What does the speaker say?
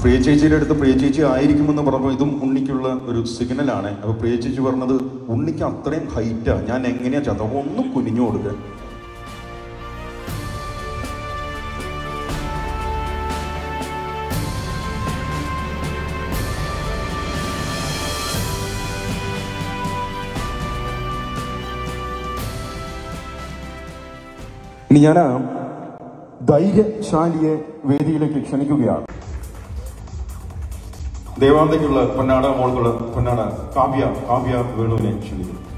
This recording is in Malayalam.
പ്രിയ ചേച്ചിയുടെ അടുത്ത് പ്രിയ ചേച്ചി ആയിരിക്കുമെന്ന് പറഞ്ഞപ്പോൾ ഇതും ഉണ്ണിക്കുള്ള ഒരു സിഗ്നലാണ് അപ്പോൾ പ്രിയ ചേച്ചി പറഞ്ഞത് ഉണ്ണിക്ക് അത്രയും ഹൈറ്റാ ഞാൻ എങ്ങനെയാ ചത്ത ഒന്ന് കുനിഞ്ഞു കൊടുക്കുക ഇനി ഞാൻ ധൈര്യശാലിയെ വേദിയിലേക്ക് ക്ഷണിക്കുകയാണ് ദേവാന്തയ്ക്കുള്ള പൊന്നാട മോൾക്കുള്ള പൊന്നാട കാവ്യ കാവ്യ വേണുവിനെ ക്ഷണിക്കുന്നു